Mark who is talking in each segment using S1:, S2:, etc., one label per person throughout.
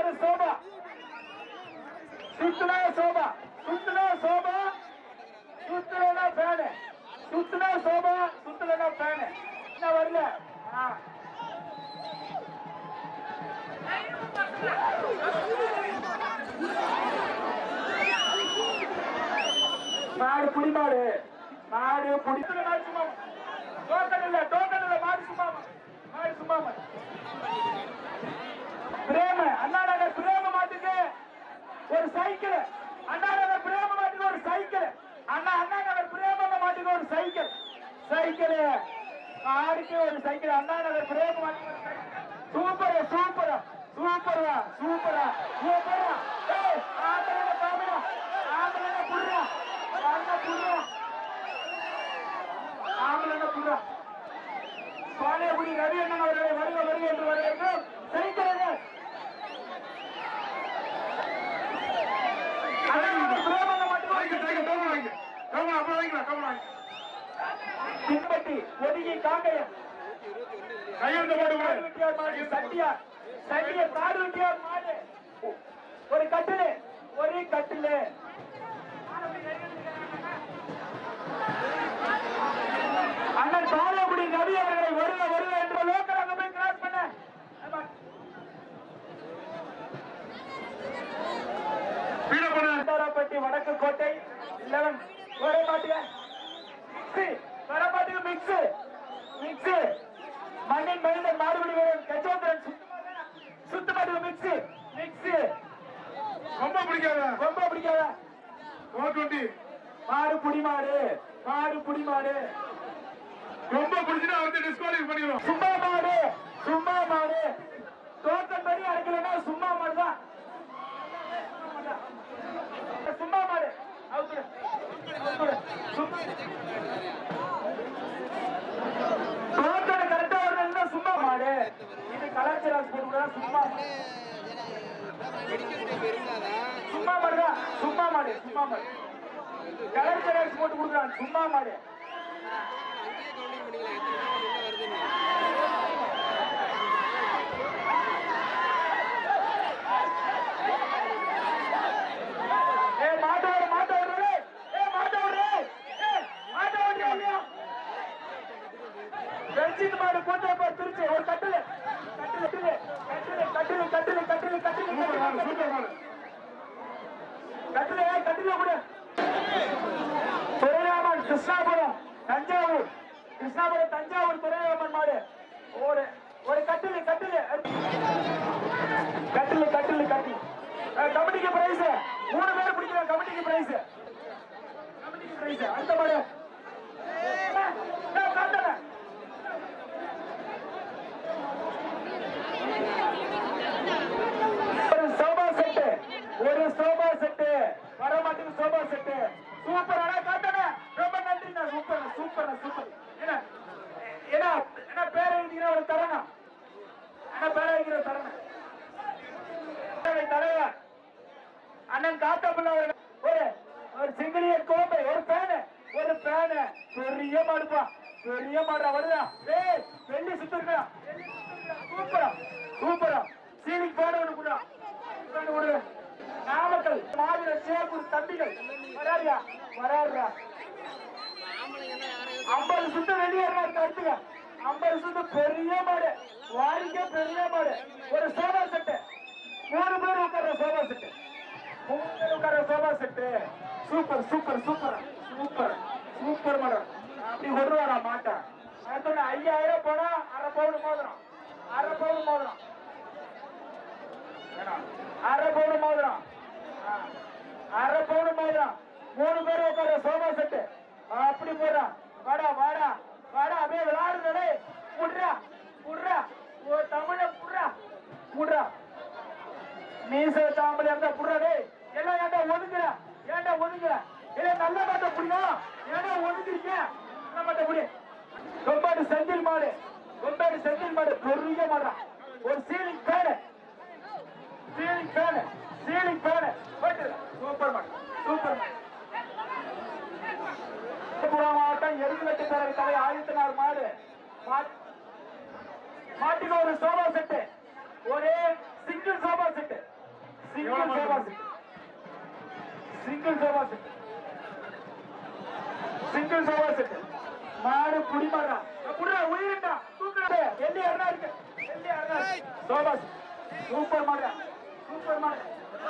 S1: ஒரு சோபா சுத்துனா சோபா சுத்துனா சோபா சுத்துலனா ஃபேனு சுத்துனா சோபா சுத்துலனா ஃபேனு என்ன வரல ஆ. மாடு புடி மாடு மாடு புடி மாடு சும்மா டோக்கன் இல்ல டோக்கன் இல்ல மாடு சும்மா மாடு சும்மா பிரேம அண்ணா நகர் பிரேம மாட்டுக்கு ஒரு சைக்கிள் அண்ணா நகர் பிரேம மாட்டுக்கு ஒரு சைக்கிள் அண்ணா அண்ணா நகர் பிரேம மாட்டுக்கு ஒரு சைக்கிள் சைக்கிள் ஆடிக்கு ஒரு சைக்கிள் அண்ணா நகர் பிரேம மாட்டுக்கு ஒரு சைக்கிள் சூப்பர் சூப்பர் சூப்பரா சூப்பரா சூப்பரா ஏய் ஆம்பளை காமிடா ஆம்பளை புடுறா அண்ணா புடுறா ஆம்பளை புடுறா பாளையகுடி ரவி அண்ணன் அவர்களை வருக வருக என்று வரவேற்கிறோம் சைக்கிள் பின்பற்றி ஒதுங்கி காங்கயம் காடுவெட்டியார் மாடு சட்டியார் சட்டியார் காடுவெட்டியார் மாடு ஒரு கட்டிலு ஒரு கட்டிலு அண்ணன் பாலகுடி ரவி அவர்களை வருக வருக என்று லோக்கல் அங்க போய் கிராஸ் பண்ண ஆமா. தாராப்பட்டி வடக்கு கோட்டை லெவன் வர மாட்டுங்க வர மாட்டுங்க மிக்ஸ் மிக்ஸ் மண்ணின் மனிதன் மாடுபடி வீரன் கஜோந்திரன் சுத்த மாட்டுங்க மிக்ஸ் மிக்ஸ்
S2: ரொம்ப பிடிக்காத
S1: ரொம்ப பிடிக்காத
S2: ஃபோர் டுவெண்ட்டி
S1: மாடு புடி மாடு மாடு புடி மாடு
S2: ரொம்ப பிடிச்சினா வந்து டிஸ்குவாலிஃபை பண்ணிடுவோம்
S1: சும்மா மாடு சும்மா மாடு டோக்கன் படி அடைக்கலன்னா சும்மா மாடு தான் சும்மா மாடு அவுத்துடு. அவுத்துடு. சும்மா டோக்கன் கரெக்டா வரணும்னா சும்மா மாடு இது கலாச்சாரம் போட்டு சும்மா மாடு. சும்மா மாடு தான் சும்மா மாடு சும்மா மாடு கலர் ஜெராக்ஸ் போட்டு கொடுக்குறான் சும்மா மாடு ஏ மாட்ட விடு மாட்ட விடு ஏ மாட்ட விடு ஏ மாட்ட விடு இல்லையா பென்சில் மாடு போட்டு பாரு திருச்சி ஒரு கட்டில் கட்டில் கட்டில் கட்டில் கட்டில் கட்டில் கட்டில்
S2: சூப்பர் மாடு
S1: கட்டில்
S2: சூப்பர் மாடு
S1: கட்டில கட்டில கூட துரைராமன் கிருஷ்ணாபுரம் தஞ்சாவூர் கிருஷ்ணாபுரம் தஞ்சாவூர் துரைராமன் மாடு ஒரு ஒரு கட்டில கட்டில கட்டில கட்டில கட்டி கமிட்டிக்கு பிரைஸ் மூணு பேர் பிடிக்கிற கமிட்டிக்கு பிரைஸ் கமிட்டிக்கு பிரைஸ் அடுத்த மாடு காட்டல ஒரு சோபா செட்டு ஒரு சோபா செட்டு வர மாட்டேங்குது சோபா செட்டு சூப்பர் அண்ணா காட்டண ரொம்ப நன்றிண்ணா சூப்பர் சூப்பர் சூப்பர் என்ன என்ன என்ன பேர் எழுதிக்கிற ஒரு தரணும் என்ன பேர் எழுதிக்கிற தரணும் தலைவர் அண்ணன் காத்தப்பிள்ள அவர்கள் ஒரு ஒரு சிங்கிளிய கோம்பை ஒரு பேனு ஒரு பேனு பெரிய மாடுப்பா பெரிய மாடுறா வருதா ஏய் வெள்ளி சுத்துருக்கா சூப்பரா சூப்பரா சீலிங் பேனு ஒண்ணு கூட பேனு கொடு நாமக்கல் மாவீரர் சேகூர் தம்பிகள் வராரியா வராருடா ஐம்பது சுத்து வெளியேறா இருக்கு அடுத்துங்க ஐம்பது சுத்து பெரிய மாடு வாடிக்கை பெரிய மாடு ஒரு சோபா செட்டு மூணு பேர் உட்கார்ற சோபா செட்டு மூணு பேர் உட்கார்ற sofa set super super super super super madam அப்படி விடுவாரா மாட்டேன் அடுத்த ஐயாயிரம் போனா அரை பவுன் மோதிரம் அரை பவுன் மோதிரம் ஏன்னா, அரை பவுன் மோதிரம் ஆ, அரை பவுன் மோதிரம் மூணு பேர் உட்கார சோபா செட்டு அப்படி போடுறான் வாடா வாடா வாடா அப்படியே விளையாடுறே புடுறா புடுறா ஓ தமிழ புடுறா புடுறா மீச தாம்பளி இருந்தா புடுறா டேய் எல்லாம் ஏன்டா ஒதுங்குற ஏன்டா ஒதுங்குற இல்ல நல்ல மாட்ட புடியும் ஏன்டா ஒதுங்குறீங்க நல்ல மாட்ட புடி கொம்பாடு செந்தில் மாடு கொம்பாடு செந்தில் மாடு பெரிய மாடுறா ஒரு ceiling fan ceiling fan ceiling fan போயிட்டு சூப்பர் மாடு சூப்பர் மாடு திருப்பூர் மாவட்டம் எருதுலட்டு பேரவை தலை ஆதித்தனார் மாடு மா- மாட்டுக்கு ஒரு சோபா செட்டு ஒரே single sofa set sofa set single sofa set single sofa set மாடு புடிமாடா புடுறா உயிரிட்டா தூக்குறா எல்லி அருணா இருக்கு எல்லி அருணா சோபா செட் சூப்பர் மாடா சூப்பர் மாடு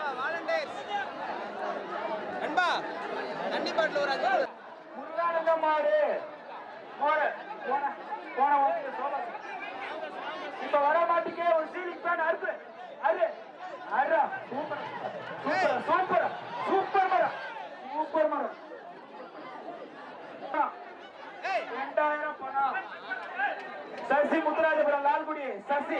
S3: நண்பா தண்ணி பாட்டில் ஒரு அஞ்சு
S1: முருகானந்த மாடு போன போன போன வந்து சோபா செட் இப்ப வர மாட்டுக்கே ஒரு சீலிங் ஃபேன் அறுப்பு அரு அருடா சூப்பர் சூப்பர் சூப்பர் சூப்பர் மரம் சூப்பர் மரம் ரெண்டாயிரம் பணம் சசி முத்துராஜபுரம் லால்குடி சசி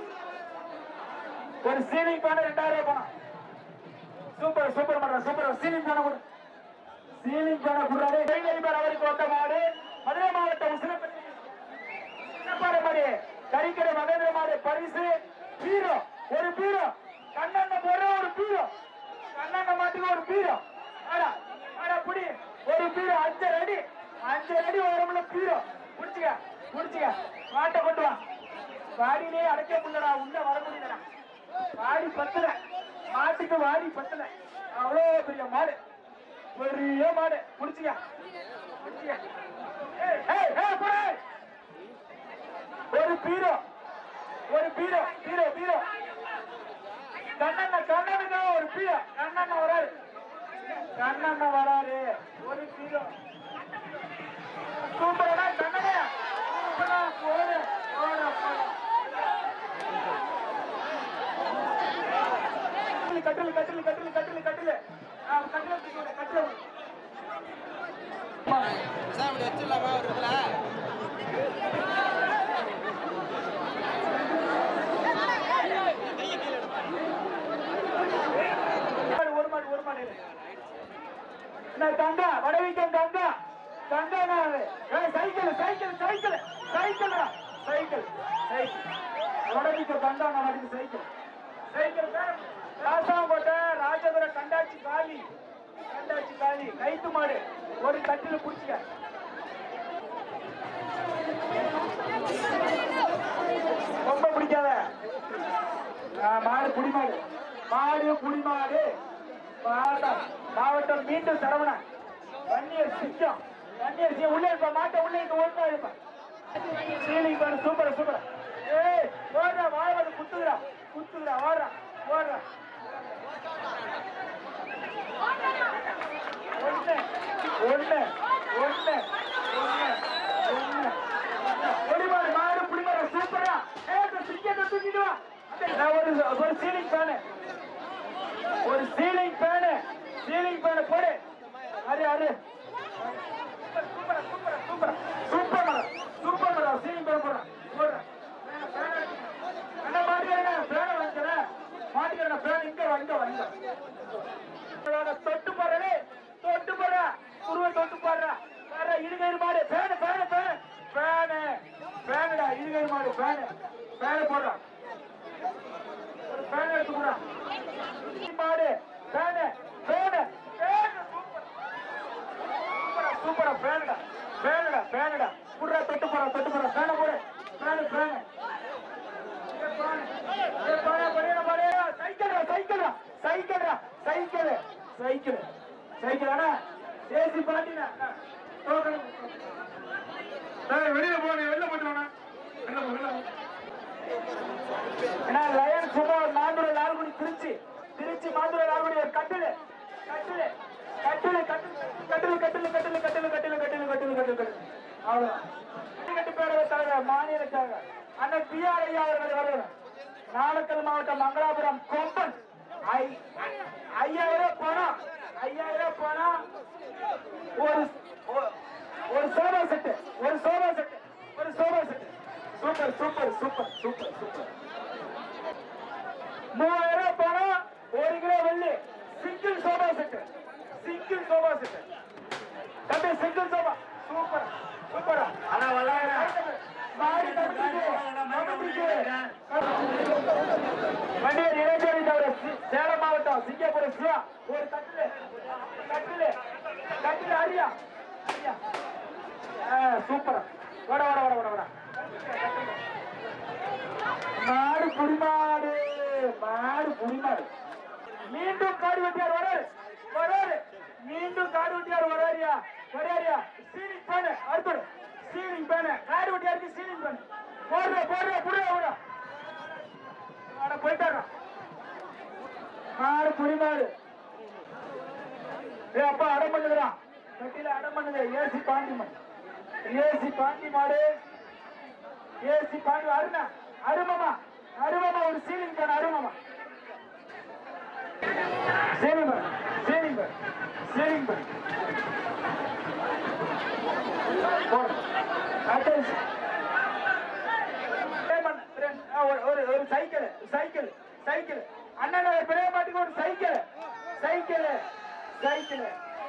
S1: ஒரு சீலிங் ஃபேன் ரெண்டாயிரம் பணம் சூப்பர் சூப்பர் மரம் சூப்பர் சீலிங் ஃபேன் கூட சீலிங் ஃபேன் கொடுறாரு கைலடிப்பார் அவருக்கு வந்த மாடு மதுரை மாவட்டம் உசிலப்பட்டி சின்னப்பாறைமணி கறிக்கடை மகேந்திர மாடு பரிசு பீரோ ஒரு பீரோ கண்ணண்ண போடுற ஒரு பீரோ கண்ணண்ண மாட்டுக்கு ஒரு பீரோ ஆடா ஆடா புடி ஒரு பீரோ அஞ்சரை அடி அஞ்சரை அடி ஓரமுள்ள பீரோ புடிச்சுக்க புடிச்சுக்க மாட்டை கொண்டு வா வாடியிலே அடைக்க முடியலடா உள்ள வர முடியலடா வாடி பத்தல மாட்டுக்கு வாடி பத்தல அவ்வளோ பெரிய மாடு பெரிய மாடு புடிச்சுக்க புடிச்சுக்க ஏய் ஏய் ஏய் போடா ஒரு பீரோ ஒரு பீரோ பீரோ பீரோ கண்ணண்ண கண்ணனுக்கு ஒரு பீரோ கண்ணண்ண வராரு கண்ணண்ண வராரு ஒரு பீரோ சூப்பரடா கண்ணனே சூப்பரா போடு போடு போடு கட்டில் கட்டில் கட்டில் கட்டில் கட்டில் ஆ, கட்டில் தூக்கி விடு, கட்டில் விடு.
S3: சார் அப்படி வச்சிடலாமா ஒரு இதில்
S1: மாடு, ஒரு மாடு ஒரு மாடு இரு. என்ன கங்கா வடவீக்கம் கங்கா கங்கா நான் ஏய் சைக்கிள் சைக்கிள் சைக்கிள் சைக்கிள்டா சைக்கிள் சைக்கிள் வடவீக்கம் கங்கா நான் அதுக்கு சைக்கிள் சைக்கிள் பேர் ராசாங்கோட்டை ராஜபுர கண்டாச்சி காளி கண்டாச்சி காளி கைத்து மாடு ஒரு கட்டில் புடிச்சுக்க ரொம்ப பிடிக்காத ஆ, மாடு புடிமாடு மாடு புடிமாடு மாவட்டம் மாவட்டம் மீண்டும் சரவணன் வன்னியர் சிங்கம் வன்னியர் சிங்கம் உள்ளே இருப்பா மாட்டை உள்ளே இருக்க ஒழுங்கா இருப்பா சீலிங் பாரு சூப்பர் சூப்பர் ஏய் ஓடுறா வாழ்வது குத்துகிறா குத்துகிறா ஓடுறா ஓடுறா ஒண்ணு ஒண்ணு ஒண்ணு ஒண்ணு ஒண்ணு புடிமாடு மாடு புடிமாடு சூப்பரா ஏய் இந்த சிங்கத்தை தூக்கிட்டு வா நான் ஒரு ஒரு சீலிங் ஃபேனு ஒரு சீலிங் ஃபேனு சீலிங் ஃபேனு போடு அரு அரு super super super super madam super madam ceiling fan போடுறேன் போடுறேன் என்ன மாட்டிக்கிறேன் ஃபேனை வாங்கிக்கிறேன் மாட்டிக்கிறேன் ஃபேன் இங்க வா இங்க வா இங்க வா. தொட்டு போடுறே தொட்டு போடுற உருவ தொட்டு போடுற வேற இருகயிறு மாடு ஃபேனு ஃபேனு ஃபேனு ஃபேனு ஃபேனுடா இருகயிறு மாடு ஃபேனு ஃபேனு போடுறான் ஒரு ஃபேன் எடுத்து போடுறான் மாடு ஃபேனு ஃபேனு ஃபேனு சூப்பரா சூப்பரா ஃபேனுடா ஃபேனுடா ஃபேனுடா புடுறா தொட்டு போறா தொட்டு போறா ஃபேனை போடு fan fan cycle cycle cycle cycle cycle அண்ணா ஏசி பாட்டினா
S2: ஏய், வெளியில போ நீ வெளில போயிட்டு வாண்ணா. வெளில போ, வெளில போ.
S1: ஏன்னா லயன் சும்மா ஒரு மாந்துரை லால்குடி திருச்சி திருச்சி மாந்துரை லால்குடி ஒரு கட்டில் கட்டில் கட்டில் கட்டில் கட்டில் கட்டில் கட்டில் கட்டில் கட்டில் கட்டில் கட்டில் கட்டில் கட்டில் அவ்வளவுதான் கட்டி பேரவை தலைவர் மாநில தலைவர் அண்ணன் பி ஆர் ஐயா அவர்கள் வருகிறார் நாமக்கல் மாவட்டம் மங்களாபுரம் கொம்பன் ஐ- ஐயாயிரம் பணம் ஐயாயிரம் பணம் ஒரு ஒ- ஒரு சோபா செட்டு ஒரு சோபா செட்டு ஒரு sofa set super super super super super மூவாயிரம் பணம் ஒரு கிலோ வெள்ளி single sofa set single sofa set தம்பி சிங்கிள் சோபா சூப்பர் சூப்பரா
S4: ஆனா வல்லாயிரம்
S1: மாடி தம்பிக்கு, தம்பிக்கு. வண்டியை நிறைவேறி தவிர சி- சேலம் மாவட்டம் சிங்கப்பூர் சிவா ஒரு கட்டில கட்டில கட்டில அரியா அரியா ஆ, சூப்பர் வட வட வட வட வட மாடு புடிமாடு மாடு புடிமாடு மீண்டும் காடு வெட்டியார் வராரு வராரு மீண்டும் காடு வெட்டியார் வராரியா வராரியா சீலிங் பேனு அடுத்து சீலிங் பேனு காடு வெட்டியாருக்கு சீலிங் பேனு போடுற போடுற புடுற விட ஆட போயிட்டாரா மாடு புரிமாடு ஏ அப்பா அடம் பண்ணுகிறான் கட்டில அடம் பண்ணுது ஏசி பாண்டி மாடு ஏசி பாண்டி மாடு ஏசி பாண்டி அருணா அருமமா அருமமா ஒரு சீலிங் பேன் அருமமா ceiling fan ceiling fan ceiling fan ஒரு ஒரு சைக்கிள் சைக்கிள் சைக்கிள் அண்ணன் நகர் பிள்ளையாட்டுக்கு ஒரு சைக்கிள் சைக்கிள் சைக்கிள்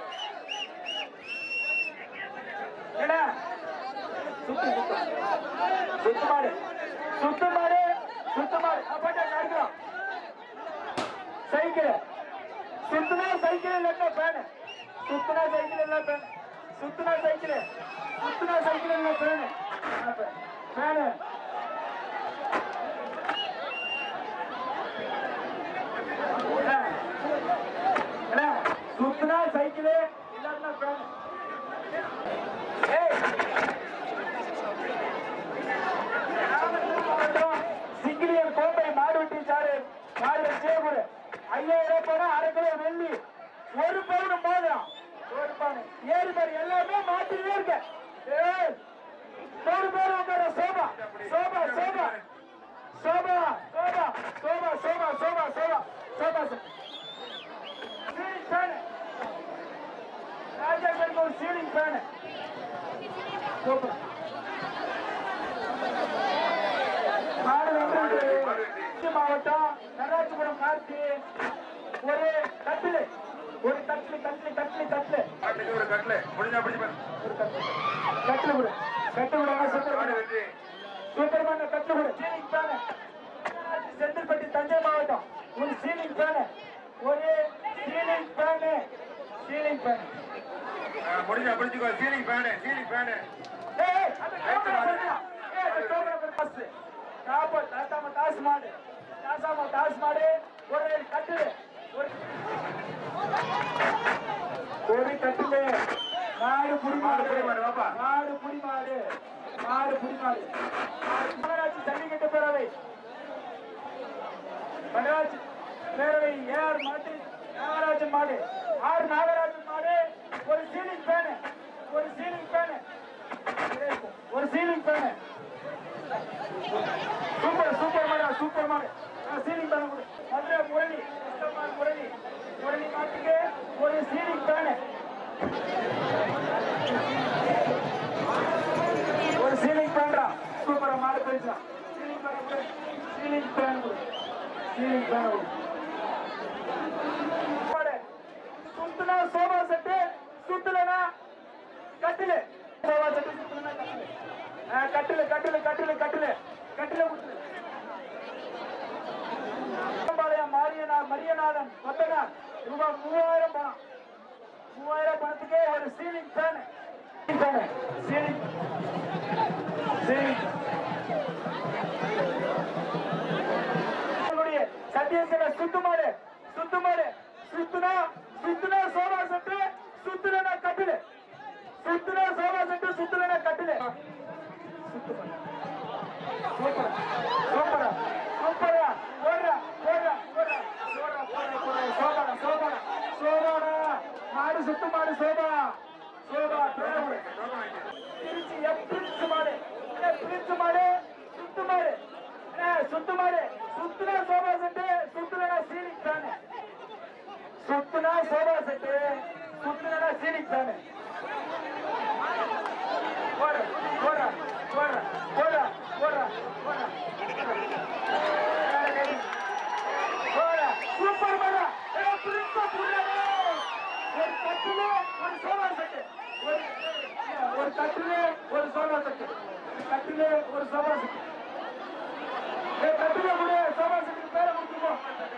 S1: என்ன சுத்து சுத்து சுத்து மாடு சுத்து மாடு சுத்து மாடு அப்பட்டா காய்க்கிறோம் சைக்கிள் சுத்துனா சைக்கிள் இல்லைன்னா பேனு சுத்துனா சைக்கிள் இல்ல பேனு சுத்துனா சைக்கிள் சுத்துனா சைக்கிள் இல்ல பேனு பேனு என்ன சுத்துனா சைக்கிள் இல்லாட்டினா பேனு ஏய் சிங்கிலியன் கோப்பை மாடு வெட்டி சாரு மாடு சேகுரு ஐயாயிரம் பணம் அரை கிலோ வெள்ளி ஒரு பவுன் மோதிரம் ஒரு பவுன் ஏழு பேர் எல்லாமே மாத்திட்டே இருக்க ஏய், மூணு பேர் உட்கார sofa sofa sofa sofa sofa sofa sofa sofa sofa sofa ceiling fan Raja கருக்கு ஒரு சீலிங் ஃபேனு சூப்பர் மாடு வென்றது திருச்சி மாவட்டம் நடராஜபுரம் கார்த்தி ஒரு கட்டில் ஒரு கட்டில் கட்டில் கட்டில் கட்டில்
S2: மாட்டுக்கு ஒரு கட்ல முடிஞ்சா பிடிச்சு பாரு.
S1: ஒரு கட்டில் கட்டில் கொடு கட்டில் கொடு
S2: மாடு
S1: சூப்பர்
S2: வெற்றி
S1: சூப்பர்மேன் கட்டில் கொடு சீலிங் ஃபேனு செந்தில்பட்டி தஞ்சை மாவட்டம் ஒரு சீலிங் ஃபேனு ஒரு சீலிங் ஃபேனு சீலிங் ஃபேனு
S2: ஆ, முடிஞ்சா பிடிச்சுக்கோ சீலிங் ஃபேனு சீலிங் ஃபேனு
S1: ஏய் அந்த டோக்கனை சொல்லுங்க ஏய் அந்த டோக்கனை போய் பாஸ் காப்ப தாத்தாம தாஸ் மாடு தாசாம தாஸ் மாடு ஒரு கட்டில் ஒரு ஒரு கட்டில் மாடு புடி மாடு
S2: புடி மாடு, வாப்பா.
S1: மாடு புடி மாடு மாடு புடி மாடு மகராட்சி ஜல்லிக்கட்டு பேரவை மகராட்சி பேரவை ஏஆர் மாட்டு நாகராஜன் மாடு ஆர் நாகராஜன் மாடு ஒரு சீலிங் ஃபேனு ஒரு சீலிங் ஃபேனு ஒரு சீலிங் ஃபேனு சூப்பர் சூப்பர் மாடா சூப்பர் மாடு சீலிங் ஃபேன் கொடு மதுரை முரளி சுத்தமான முரளி முரளி மாட்டுக்கு ஒரு சீலிங் ஃபேனு ஒரு சீலிங் ஃபேன்டா சூப்பரா மாடு போயிடுச்சான் சீலிங் ஃபேன் கொடு சீலிங் ஃபேன் கொடு சீலிங் ஃபேன் கொடு மாடு சுத்துனா சோபா செட்டு சுத்துலனா கட்டிலு சோபா செட்டு சுத்துலனா கட்டிலு ஆ, கட்டிலு கட்டிலு கட்டிலு கட்டிலு கட்டில குத்துலு பாளையம் மாரியனா மரியநாதன் மத்தனா ரூபாய் மூவாயிரம் பணம் மூவாயிரம் பணத்துக்கு ஒரு ceiling fan fan ceiling ceiling உங்களுடைய சத்தியசேன சுத்துமாடு சுத்துமாடு சுத்துனா சுத்துனா சோபா செட்டு சுத்துனா கட்டிலு சுத்துனா சோபா செட்டு சுத்துனா கட்டிலு சூப்பர் சூப்பரா சூப்பரா போடுறா போடுறா போடுறா போடுறா போடுறா போடுறா சோபாடா சோபாடா சோபாடா மாடு சுத்து மாடு சோபா சோபா பேரு திருச்சி எப் பிரின்ஸ் மாடு ஏ, பிரின்ஸ் மாடு சுத்து மாடு ஏ, சுத்து மாடு சுத்துனா சோபா செட்டு சுத்துனா சீலிங் ஃபேனு சுத்துனா சோபா செட்டு சுத்துனா சீலிங் ஃபேனு போடு போடு போடு போடு போடு போடு போடு சூப்பர் மாடா ஏ பிரின்ஸ் புள்ளடே ஒரு கட்டிலே ஒரு சோபா செட்டு ஒரு ஒரு கட்டிலே ஒரு சோபா செட்டு கட்டிலே ஒரு சோபா செட்டு ஏ கட்டிலே கூட சோபா செட்டு பேரை கொடுத்துக்கோ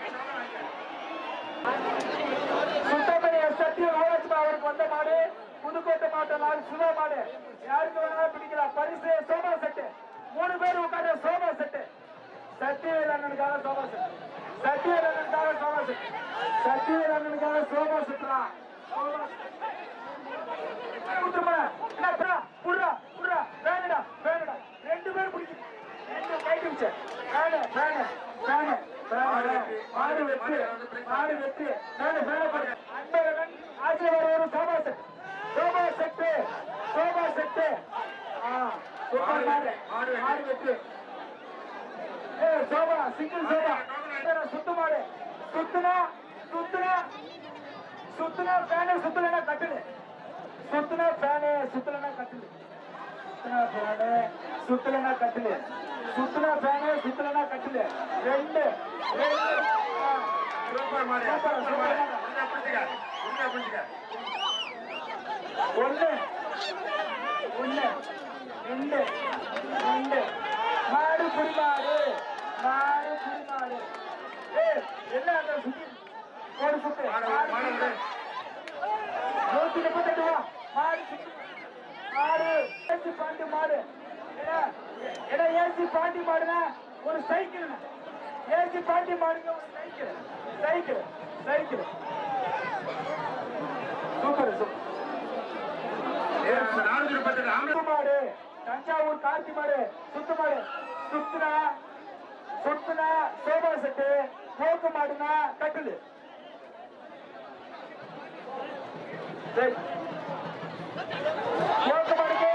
S1: சுத்தமணி சத்தியம் ஆலோசனை அவருக்கு வந்த மாடு புதுக்கோட்டை மாவட்ட நாடு சுதா மாடு யாருக்கு வேணாலும் பிடிக்கலாம் பரிசு சோபா செட்டு மூணு பேர் உட்கார சோபா செட்டு சத்தியவேல் அண்ணனுக்காக சோபா செட்டு சத்தியவேல் அண்ணனுக்காக சோபா செட் சத்தியர் அண்ணனுக்காக சோபா செட்டுறா சோபா விட்டுருமா என்ன புறா புறா புறா வேணுடா வேணுடா ரெண்டு பேரும் பிடிக்கும் ரெண்டு கைட்டு வச்சு வேணு வேணு வேணு மாடு வெற்றி மாடு வெற்றி வேணு வேணு பாரு அன்பழகன் ஆசீர்வாதம் வரும் sofa set sofa set sofa set ஆ சூப்பர் மாடு மாடு வெற்றி ஏ சோபா சிங்கிள் சோபா சுத்து மாடு சுத்துனா சுத்துனா சுத்துனா ஃபேனு சுத்தலைன்னா கட்டுது சுத்துனா ஃபேனு சுத்தலைன்னா கட்டுது சுத்துனா ஃபேனு சுத்தலைன்னா கட்டுது சுத்துனா ஃபேனு சுத்தலைன்னா கட்டுது ரெண்டு ரெண்டு ஆ.
S2: சூப்பர் மாடு
S1: சூப்பர்,
S2: சூப்பர் மாடு
S1: சூப்பர்.
S2: உண்மையா புரிஞ்சுக்க உண்மையா புரிஞ்சுக்க
S1: ஒண்ணு ஒண்ணு ரெண்டு ரெண்டு மாடு புரிமாடு மாடு புரிமாடு ஏய் என்ன அந்த சுத்தி ஒரு சுத்து
S2: மாடு
S1: மாடு
S2: மாடு விடு.
S1: நூத்தி முப்பத்தெட்டு ரூபா மாடு சுத்தி. மாடு ஏசி பாண்டி மாடு ஏன்னா ஏன்னா ஏசி பாண்டி மாடுனா ஒரு சைக்கிள் ஏசி பாண்டி மாடுங்க ஒரு cycle cycle cycle super super
S2: ஏ, அந்த நானூத்தி முப்பத்தெட்டு ஆம்பளை
S1: சுத்து மாடு தஞ்சாவூர் கார்த்தி மாடு சுத்து மாடு சுத்துனா சுத்துனா சோபா செட்டு போக்கு மாடுனா கட்டுது சரி. போக்கு மாடுக்கு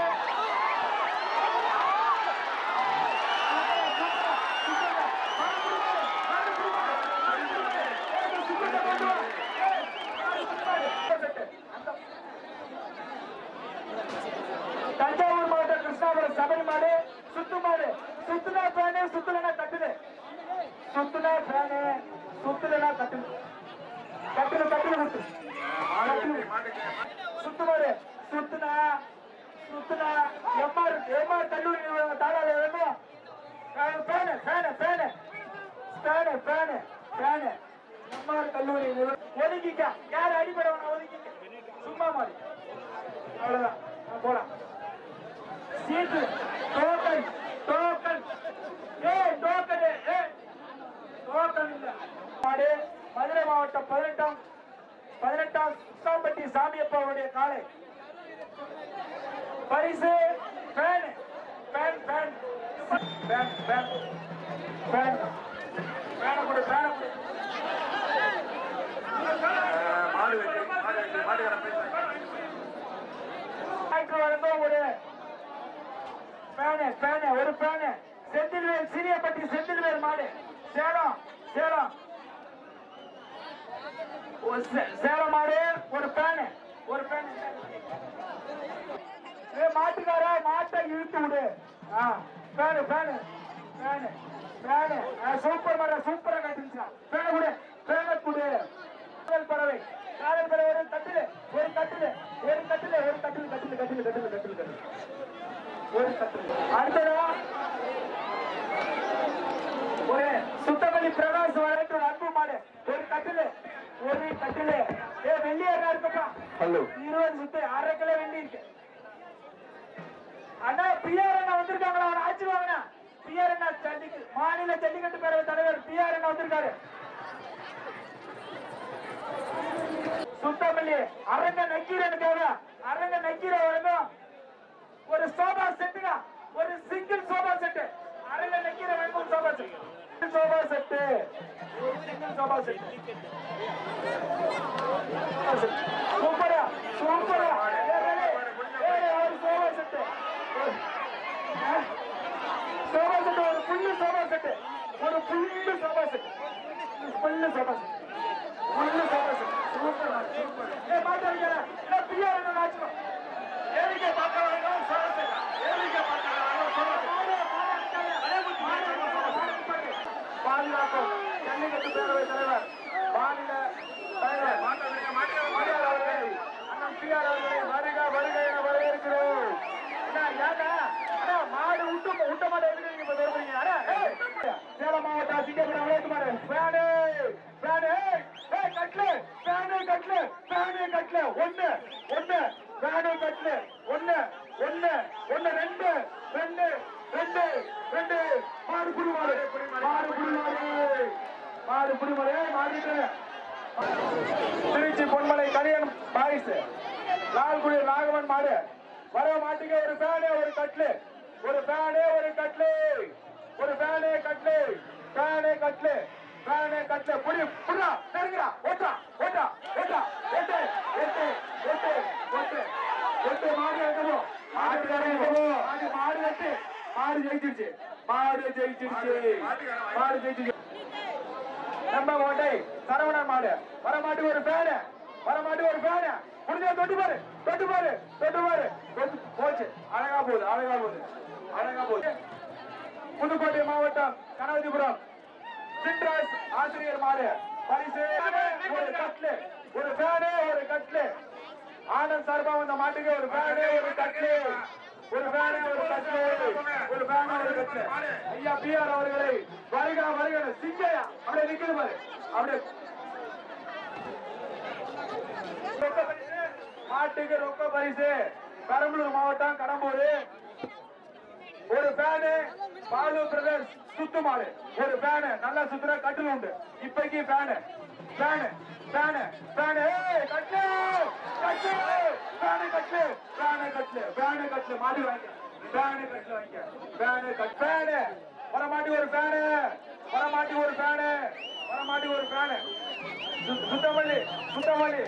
S1: தஞ்சாவூர் மாவட்டம் கிருஷ்ணாபுரம் சபரி மாடு சுத்து மாடு சுத்துனா ஃபேனு சுத்துலனா கட்டுது சுத்துனா ஃபேனு சுத்துலனா கட்டுது கட்டுது கட்டுது கொடுத்து
S2: மாடு வெற்றி, மாட்டுக்கு
S1: சுத்து மாடு சுத்துனா சுத்துனா எம்ஆர் எம்ஆர் கல்லூரி நிறுவனம் தாராள வேணும் fan fan fan fan fan fan M R கல்லூரி நிறுவனம் ஒதுக்கிக்க யார் அடிப்படை வேணா ஒதுக்கிக்க சும்மா மாடு அவ்வளவுதான் நான் போலாம் சீட்டு டோக்கன் டோக்கன் ஏய் டோக்கன் ஏய் டோக்கன் இல்ல மாடு மதுரை மாவட்டம் பதினெட்டாம் பதினெட்டாம் சுத்தாம்பட்டி சாமியப்பாவுடைய காலை பரிசு fan fan fan fan fan fan ஃபேனை கொடு ஃபேனை கொடு
S2: அஹ், மாடு வெற்றி மாடு வெற்றி மாட்டுக்கார பேசுறேன்
S1: டாக்டர் வழங்கும் ஒரு ஃபேனு ஃபேனு ஒரு ஃபேனு செந்தில்வேல் சீனியப்பட்டி செந்தில்வேல் மாடு சேலம் சேலம் ஒரு சே- சேலம் மாடு ஒரு ஃபேனு ஒரு ஃபேனு ஏ மாட்டுக்காரா மாட்டை இழுத்து விடு ஆ fan fan fan fan super மாடா சூப்பரா கட்டுச்சா ஃபேனு கொடு ஃபேனை கொடு காதல் பறவை காதல் பறவை ஒரு கட்டில ஒரு கட்டில ஒரு கட்டில ஒரு கட்டில கட்டில கட்டில கட்டில கட்டில கட்டில ஒரு கட்டில அடுத்ததா ஒரு சுத்தமல்லி பிரகாஷ் வழக்கு அன்பு மாடு ஒரு கட்டில ஒரு கட்டில ஏ வெள்ளியாரா இருக்கப்பா
S2: ஹலோ
S1: இருபது சுத்து அரை கிலோ வெள்ளி இருக்கு அண்ணா பிஆர் அண்ணா வந்திருக்காங்களா அவனை ஆச்சுவாங்கண்ணா பிஆர் அண்ணா ஜல்லிக்கு மாநில ஜல்லிக்கட்டு பேரவை தலைவர் பிஆர் அண்ணா வந்திருக்காரு சுத்தமல்லி அரங்க நக்கீரனுக்காக அரங்க நக்கீர வழங்கும் ஒரு சோபா செட்டுங்க ஒரு சிங்கிள் சோபா செட்டு அரங்க நக்கீர வழங்கும் சோபா செட் சோபா செட்டு ஒரு சிங்கிள் சோபா செட் சூப்பரா சூப்பரா ஏய், ஏய், ஏய், ஒரு சோபா செட்டு ஒரு- ஆ? சோபா செட்டு ஒரு புல்லு சோபா செட்டு ஒரு full sofa set full sofa set full sofa set super super ஏ மாட்டாங்க ஏ பிரியா என்ன நாச்சுமா ஏரிக்கை பார்க்க வேணும் சோபா செட்டு ஏரிக்கை பார்க்க வேணும் சோபா பாதுகாக்கும் ஜல்லிக்கட்டு பேரவை தலைவர் மாநில தலைவர்
S2: மாட்டை விடுங்க, மாட்டுக்கார
S1: பிஆர் அவர்களை, அண்ணன் பிஆர் அவர்களை வருக வருக என வரவேற்கிறோம் அண்ணா, ஏங்க? அண்ணா, மாடு விட்டு விட்ட மாடு எதுக்கு நீங்க இப்ப தருவீங்க? அண்ணா, ஏய், சேலம் மாவட்டம் சிங்கப்பூர் விளையாட்டு ஃபேனு ஃபேனு ஏய், ஏய், கட்லு ஃபேனு கட்லு ஃபேனு கட்லு ஒண்ணு ஒண்ணு ஃபேனு கட்லு ஒண்ணு ஒண்ணு ஒண்ணு ரெண்டு ரெண்டு ரெண்டு ரெண்டு மாடு புடி மாடு மாடு புடி மாடு மாடு புடி மாடு ஏய், மாடு மாறிட்டு திருச்சி பொன்மலை கணியன் பாய்ஸ் லால்குடி ராகவன் மாடு வர மாட்டுக்கு ஒரு ஃபேனு ஒரு கட்லு ஒரு ஃபேனு ஒரு கட்லு ஒரு ஃபேனு கட்லு ஃபேனு கட்லு ஃபேனு கட்லு புடி புடிடா நெருங்குடா ஓட்டா ஓட்டா ஓட்டா எட்டு எட்டு எட்டு எட்டு எட்டு மாடு எங்கமோ மாடு எங்கமோ மாடு மாடு எட்டு மாடு ஜெயிச்சிருச்சு மாடு ஜெயிச்சிருச்சு மாடு ஜெயிச்சிருச்சு நம்ம ஓட்டை சரவணன் மாடு வர மாட்டுக்கு ஒரு ஃபேனு வர மாட்டுக்கு ஒரு ஃபேனு முடிஞ்சா தொட்டு பாரு தொட்டு பாரு தொட்டு பாரு தொட்டு போச்சு அழகா போகுது அழகா போகுது அழகா போகுது புதுக்கோட்டை மாவட்டம் கனகதிபுரம் சிட்ராஸ் ஆசிரியர் மாடு பரிசு ஒரு கட்லு ஒரு ஃபேனு ஒரு கட்லு ஆனந்த் சார்பா வந்த மாட்டுக்கு ஒரு ஃபேனு ஒரு கட்லு ஒரு ஃபேனு ஒரு கட்லு ஒரு ஃபேனு ஒரு கட்லு ஐயா பிஆர் அவர்களை வருக வருக சிங்கையா அப்படியே நிக்குது பாரு அப்படியே ரொக்க பரிசு மாட்டுக்கு ரொக்க பரிசு பெரம்பலூர் மாவட்டம் கடம்பூர் ஒரு ஃபேனு பாலு பிரதர்ஸ் சுத்து மாடு ஒரு ஃபேனு நல்லா சுத்துற கட்டில் உண்டு இப்பைக்கு ஃபேனு ஃபேனு ஃபேனு ஃபேனு ஏய் கட்டு கட்டு ஃபேனு கட்டு ஃபேனு கட்டு ஃபேனு கட்டு மாடி வாங்க ஃபேனு கட்டு வாங்க ஃபேனு கட் ஃபேனு வர மாட்டி ஒரு ஃபேனு வர மாட்டி ஒரு ஃபேனு வர மாட்டி ஒரு ஃபேனு சுத்தமல்லி சுத்தமல்லி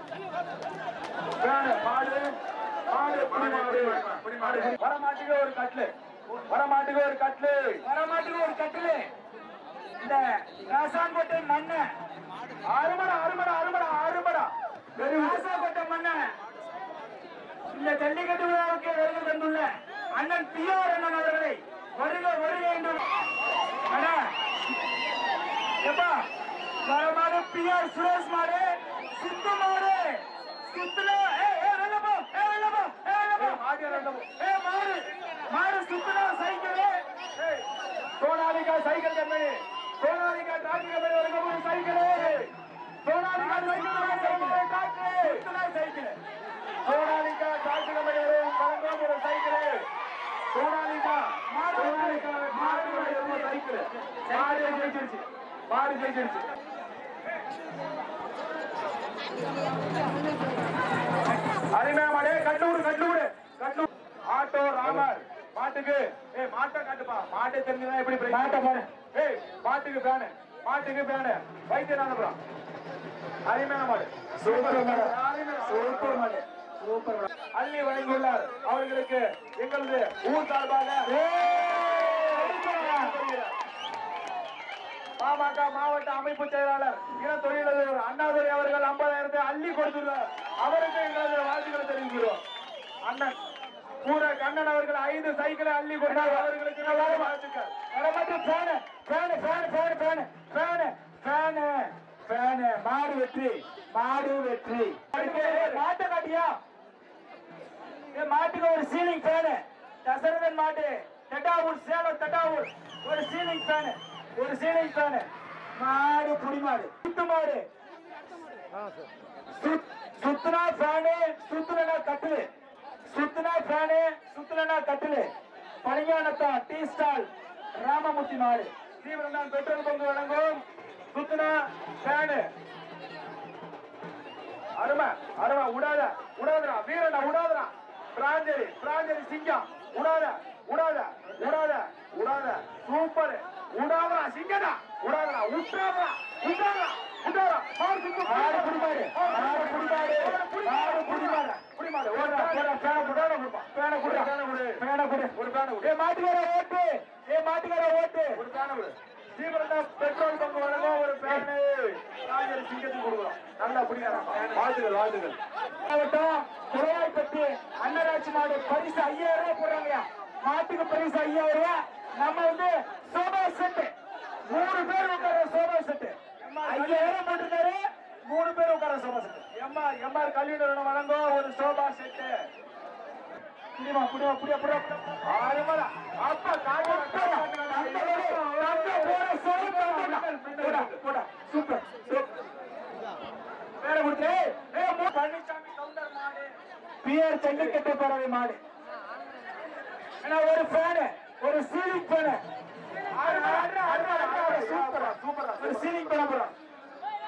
S1: ஃபேனு மாடு மாடு புடி மாடு புடி மாடு வர மாட்டுக்கு ஒரு கட்லு வர மாட்டுக்கு ஒரு கட்லு வர மாட்டுக்கு ஒரு கட்லு இந்த ராசாங்கோட்டை மண்ண அருமடா அருமடா அருமடா அருமடா ராசாங்கோட்டை மண்ண இந்த ஜல்லிக்கட்டு விழாவுக்கு வருகை தந்துள்ள அண்ணன் பிஆர் அண்ணன் அவர்களை வருக வருக என்று அண்ணா எப்பா வர மாடு பிஆர் சுரேஷ் மாடு சித்து மாடு சித்துல ஏ ஏ வெளில போ ஏ வெளில போ ஏ வெளில போ மாடு வெளில போ ஏ மாடு மாடு சுத்துனா cycle Sonalika cycle company Sonalika tractor company வரைக்கும் ஒரு சைக்கிள் சோனாலிகா சைக்கிள் டிராக்டர் சுத்துனா சைக்கிள் சோனாலிகா டிராக்டர் கம்பெனி வரைக்கும் வழங்கும் ஒரு சைக்கிள் சோனாலிகா சோனாலிகா மாடு வரைக்கும் ஒரு சைக்கிள் மாடு ஜெயிச்சிருச்சு மாடு ஜெயிச்சிருச்சு அருமையா மாடு கட்டூர் கட்டூர் கட்டூர் ஆட்டோ ராமர் மாட்டுக்கு ஏய் மாட்டை காட்டுப்பா மாட்டை தெரிஞ்சுதான் எப்படி பிரேக் மாட்டை பாரு ஏய் மாட்டுக்கு பேனு மாட்டுக்கு பேனு வைத்தியநாதபுரம் அருமையான மாடு சூப்பர் மாடு சூப்பர் மாடு சூப்பர் மாடு அள்ளி வழங்கியுள்ளார் அவர்களுக்கு எங்களது ஊர் சார்பாக பாமக மாவட்ட அமைப்பு செயலாளர் இன தொழிலதிபர் அண்ணாதுரை அவர்கள் ஐம்பதாயிரத்தை அள்ளி கொடுத்துள்ளார் அவருக்கு எங்களது வாழ்த்துக்களை தெரிவிக்கிறோம் அண்ணன் பூர கண்ணன் அவர்கள் ஐந்து சைக்கிளை அள்ளி கொண்டார் அவர்களுக்கு எங்களது வாழ்த்துக்கள் வரமாட்டு fan fan fan fan fan fan fan fan மாடு வெற்றி மாடு வெற்றி மாட்டை காட்டியா ஏ மாட்டுக்கு ஒரு சீலிங் ஃபேனு தசரதன் மாட்டு தட்டாவூர் சேலம் தட்டாவூர் ஒரு சீலிங் ஃபேனு ஒரு சீலிங் ஃபேனு மாடு புடி மாடு சுத்து மாடு சுத்- சுத்துனா ஃபேனு சுத்துனா கட்டிலு சுத்துனா ஃபேனு சுத்துனா கட்டிலு பழையானத்தா டீ ஸ்டால் ராமமூர்த்தி மாடு தீவிரம் பெட்ரோல் பங்கு வழங்கும் சுத்துனா ஃபேனு அருமை அருமை விடாத விடாதடா வீரனா விடாதடா பிராஞ்சலி பிராஞ்சலி சிங்கம் விடாத விடாத விடாத விடாத சூப்பர் விடாதடா சிங்கடா விடாதடா விட்டுறாதடா விட்டுறாதடா விட்டுறாதடா மாடு சுத்து மாடு புடிமாடு மாடு புடிமாடு மாடு புடிமாடு புடிமாடு ஓடுறா ஓடுறா பேன குடான குடுப்பா பேன குடுறா பேன குடு பேன குடு ஒரு பேன குடு ஏ மாட்டுக்கார ஓட்டு ஏ மாட்டுக்கார ஓட்டு ஒரு பேன குடு தீவிரதா பெட்ரோல் பங்கு வழங்கும் ஒரு பேனு ராஜர் சிங்கத்துக்கு கொடுக்குறோம் நல்லா பிடிக்கிறான் வாழ்த்துகள் வாழ்த்துகள் மாவட்டம் குறையாய்பட்டு அன்னராட்சி மாடு பரிசு ஐயாயிரம் ரூபாய் போடுறாங்கய்யா மாட்டுக்கு பரிசு ஐயாயிரம் ரூபாய் நம்ம வந்து சோபா செட்டு மூணு பேர் உட்கார சோபா செட்டு ஐயாயிரம் போட்டிருக்காரு மூணு பேர் உட்கார சோபா செட்டு எம்ஆர் எம்ஆர் கல்வி நிறுவனம் வழங்கும் ஒரு சோபா செட்டு புடிமா புடிமா புடியா புடியா ஆறுமடா அப்பா காட்டு சூப்பர் வேற கொடுத்து ஏ மூ பழனிசாமி கவுண்டர் மாடு பிஆர் ஜல்லிக்கட்டு பறவை மாடு ஏன்னா ஒரு ஃபேனு ஒரு சீலிங் ஃபேனு சூப்பரா சூப்பரா ஒரு சீலிங் பண்ண போறோம்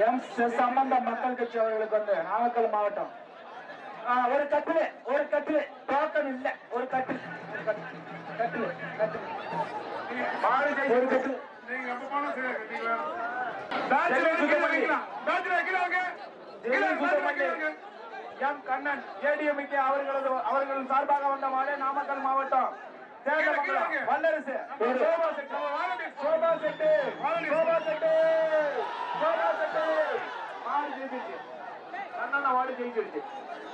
S1: எம் சம்பந்த மக்கள் கட்சி அவர்களுக்கு வந்து நாமக்கல் மாவட்டம் ஆ, ஒரு கட்டில் ஒரு கட்டில் டோக்கன் இல்ல ஒரு கட்டில் ஒரு கட்டில் கட்டில் கட்டில்
S2: மாடு
S1: ஒரு
S2: ஜெயிச்சு
S1: கட்டில்
S2: நீங்க எப்ப போனாலும் சரியா கட்டிங்களா பேட்ச்ல கீழே வைக்கலாம் பேட்ச்ல கீழே வாங்க கீழே பேட்ச்ல கீழே வாங்க
S1: எம் கண்ணன் ஏடிஎம்கே அவர்களது அவர்கள் சார்பாக வந்த மாடு நாமக்கல் மாவட்டம் தேகமங்கலம் வல்லரசு sofa set sofa set sofa set sofa set மாடு ஜெயிச்சிருச்சு கண்ணன் மாடு ஜெயிச்சிருச்சு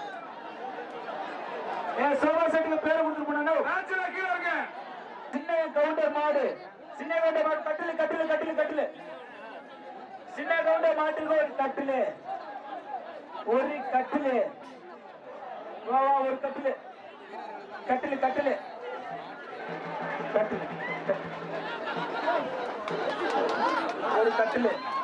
S1: ஏ சோபா செட்டுக்கு பேர் கொடுத்துட்டு போனா
S2: பேட்ச்ல கீழே வாங்க
S1: சின்ன கவுண்டர் மாடு சின்ன கவுண்டர் மாடு கட்டிலு கட்டிலு கட்டிலு கட்டிலு சின்ன கவுண்டர் மாட்டுக்கு ஒரு கட்டிலு ஒரு கட்டிலு வா வா ஒரு கட்டிலு கட்டிலு கட்டிலு கட்டிலு கட்டிலு. ஒரு கட்டிலு